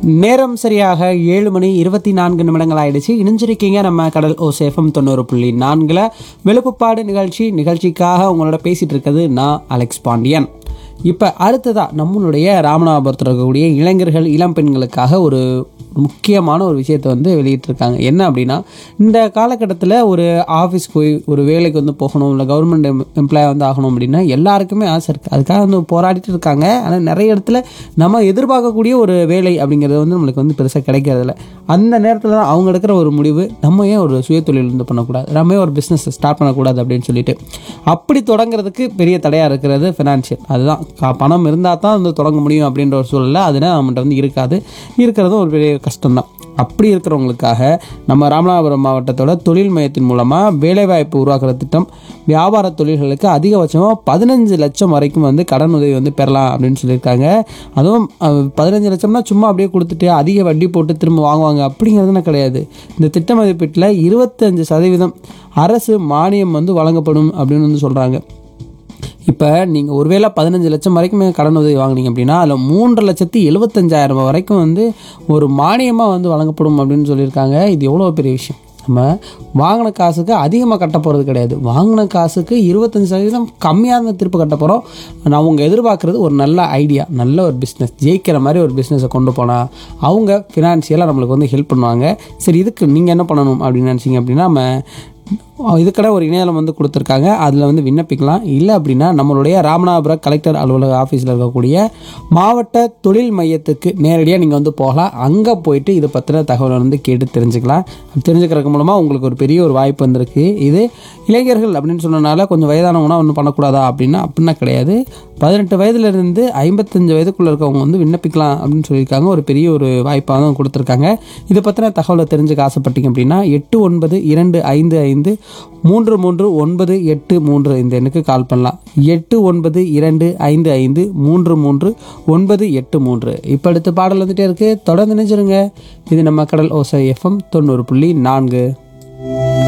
நேரம் சரியாக ஏழு மணி இருபத்தி நான்கு நிமிடங்கள் ஆயிடுச்சு இணைஞ்சிருக்கீங்க நம்ம கடல் ஓசேஃபம் தொண்ணூறு புள்ளி நான்கில் வெளுப்புப்பாடு நிகழ்ச்சி நிகழ்ச்சிக்காக உங்களோட பேசிட்டு இருக்கிறது நான் அலெக்ஸ் பாண்டியன் இப்போ அடுத்ததாக நம்மளுடைய ராமநாதபுரத்தில் இருக்கக்கூடிய இளைஞர்கள் இளம் பெண்களுக்காக ஒரு முக்கியமான ஒரு விஷயத்தை வந்து வெளியிட்டிருக்காங்க என்ன அப்படின்னா இந்த காலகட்டத்தில் ஒரு ஆஃபீஸ் போய் ஒரு வேலைக்கு வந்து போகணும் இல்லை கவர்மெண்ட் எம்ப்ளாய் வந்து ஆகணும் அப்படின்னா எல்லாருக்குமே ஆசை இருக்குது அதுக்காக வந்து போராடிட்டு இருக்காங்க ஆனால் நிறைய இடத்துல நம்ம எதிர்பார்க்கக்கூடிய ஒரு வேலை அப்படிங்கிறது வந்து நம்மளுக்கு வந்து பெருசாக கிடைக்கிறதில்ல அந்த நேரத்தில் தான் அவங்க எடுக்கிற ஒரு முடிவு நம்ம ஏன் ஒரு சுயதொழில் வந்து பண்ணக்கூடாது நம்ம ஏன் ஒரு பிஸ்னஸ் ஸ்டார்ட் பண்ணக்கூடாது அப்படின்னு சொல்லிட்டு அப்படி தொடங்குறதுக்கு பெரிய தடையாக இருக்கிறது ஃபினான்ஷியல் அதுதான் கா- பணம் இருந்தால் தான் வந்து தொடங்க முடியும் அப்படின்ற ஒரு சூழலில் அதுனா நம்மகிட்ட வந்து இருக்காது இருக்கிறதும் ஒரு பெரிய கஷ்டம்தான் அப்படி இருக்கிறவங்களுக்காக நம்ம ராமநாதபுரம் மாவட்டத்தோட தொழில் மையத்தின் மூலமாக வேலைவாய்ப்பு உருவாக்குற திட்டம் வியாபார தொழில்களுக்கு அதிகபட்சமாக பதினஞ்சு லட்சம் வரைக்கும் வந்து கடன் உதவி வந்து பெறலாம் அப்படின்னு சொல்லியிருக்காங்க அதுவும் அஹ், பதினஞ்சு லட்சம்னா சும்மா அப்படியே கொடுத்துட்டு அதிக வட்டி போட்டு திரும்ப வாங்குவாங்க அப்படிங்கிறதுனா கிடையாது இந்த திட்ட மதிப்பீட்டில் இருபத்தஞ்சு சதவீதம் அரசு மானியம் வந்து வழங்கப்படும் அப்படின்னு வந்து சொல்கிறாங்க இப்போ நீங்கள் ஒருவேளை பதினஞ்சு லட்சம் வரைக்கும் கடன் உதவி வாங்குனீங்க அப்படின்னா அதில் மூன்று லட்சத்தி எழுபத்தஞ்சாயிரம் ரூபாய் வரைக்கும் வந்து ஒரு மானியமாக வந்து வழங்கப்படும் அப்படின்னு சொல்லியிருக்காங்க இது எவ்வளோ பெரிய விஷயம் நம்ம வாங்கின காசுக்கு அதிகமாக கட்ட போகிறது கிடையாது வாங்கின காசுக்கு இருபத்தஞ்சு சதவீதம் கம்மியாக தான் திருப்பி கட்ட போகிறோம் நான் அவங்க எதிர்பார்க்குறது ஒரு நல்ல ஐடியா நல்ல ஒரு பிஸ்னஸ் ஜெயிக்கிற மாதிரி ஒரு பிஸ்னஸை கொண்டு போனால் அவங்க ஃபினான்ஷியலாக நம்மளுக்கு வந்து ஹெல்ப் பண்ணுவாங்க சரி இதுக்கு நீங்கள் என்ன பண்ணணும் அப்படின்னு நினச்சிங்க அப்படின்னா நம்ம இதுக்கட ஒரு இணையதளம் வந்து கொடுத்துருக்காங்க அதில் வந்து விண்ணப்பிக்கலாம் இல்லை அப்படின்னா நம்மளுடைய ராமநாதபுரம் கலெக்டர் அலுவலக ஆஃபீஸில் இருக்கக்கூடிய மாவட்ட தொழில் மையத்துக்கு நேரடியாக நீங்கள் வந்து போகலாம் அங்கே போயிட்டு இதை பற்றின தகவலை வந்து கேட்டு தெரிஞ்சுக்கலாம் தெரிஞ்சுக்கிறதுக்கு மூலமாக உங்களுக்கு ஒரு பெரிய ஒரு வாய்ப்பு வந்திருக்கு இது இளைஞர்கள் அப்படின்னு சொன்னனால கொஞ்சம் வயதானவங்கன்னா ஒன்றும் பண்ணக்கூடாதா அப்படின்னா அப்படின்னா கிடையாது பதினெட்டு வயதுலேருந்து ஐம்பத்தஞ்சு வயதுக்குள்ளே இருக்கவங்க வந்து விண்ணப்பிக்கலாம் அப்படின்னு சொல்லியிருக்காங்க ஒரு பெரிய ஒரு வாய்ப்பாக தான் கொடுத்துருக்காங்க இதை பற்றின தகவலை தெரிஞ்சுக்க ஆசைப்பட்டீங்க அப்படின்னா எட்டு ஒன்பது இரண்டு ஐந்து ஐந்து மூன்று மூன்று ஒன்பது எட்டு மூன்று இந்த எண்ணுக்கு கால் பண்ணலாம் எட்டு ஒன்பது இரண்டு ஐந்து ஐந்து மூன்று மூன்று ஒன்பது எட்டு மூன்று இப்போ அடுத்த பாடல் வந்துட்டே இருக்கு தொடர்ந்து நினைச்சிருங்க இது நம்ம கடல் ஓசை எஃப்எம் தொண்ணூறு புள்ளி நான்கு